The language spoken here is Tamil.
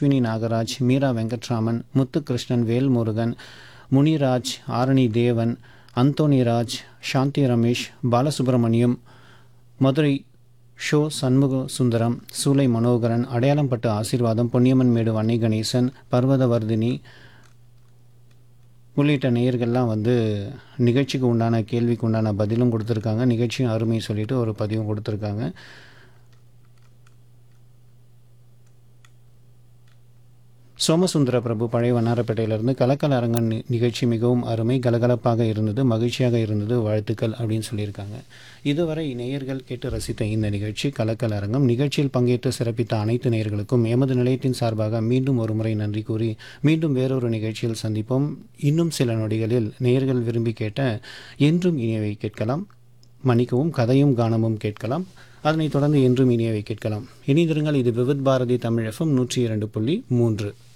அஸ்வினி நாகராஜ் மீரா வெங்கட்ராமன் முத்துகிருஷ்ணன் வேல்முருகன் முனிராஜ் ஆரணி தேவன் அந்தோணிராஜ் சாந்தி ரமேஷ் பாலசுப்ரமணியம் மதுரை ஷோ சண்முக சுந்தரம் சூலை மனோகரன் அடையாளம்பட்டு ஆசீர்வாதம் பொன்னியம்மன் மேடு வன்னை கணேசன் பர்வதவர்தினி உள்ளிட்ட நேயர்கள்லாம் வந்து நிகழ்ச்சிக்கு உண்டான கேள்விக்கு உண்டான பதிலும் கொடுத்துருக்காங்க நிகழ்ச்சியும் அருமை சொல்லிட்டு ஒரு பதிவும் கொடுத்துருக்காங்க சோமசுந்தர பிரபு பழைய வண்ணாரப்பேட்டையிலிருந்து கலக்கல் அரங்கன் நி- நிகழ்ச்சி மிகவும் அருமை கலகலப்பாக இருந்தது மகிழ்ச்சியாக இருந்தது வாழ்த்துக்கள் அப்படின்னு சொல்லியிருக்காங்க இதுவரை நேயர்கள் கேட்டு ரசித்த இந்த நிகழ்ச்சி கலக்கல் அரங்கம் நிகழ்ச்சியில் பங்கேற்று சிறப்பித்த அனைத்து நேயர்களுக்கும் எமது நிலையத்தின் சார்பாக மீண்டும் ஒரு முறை நன்றி கூறி மீண்டும் வேறொரு நிகழ்ச்சியில் சந்திப்போம் இன்னும் சில நொடிகளில் நேயர்கள் விரும்பி கேட்ட என்றும் இனியவை கேட்கலாம் மன்னிக்கவும் கதையும் கானமும் கேட்கலாம் அதனைத் தொடர்ந்து என்றும் இனியவை கேட்கலாம் இனிதிருங்கள் இது விவித் பாரதி தமிழ் எஃப்எம் நூற்றி இரண்டு புள்ளி மூன்று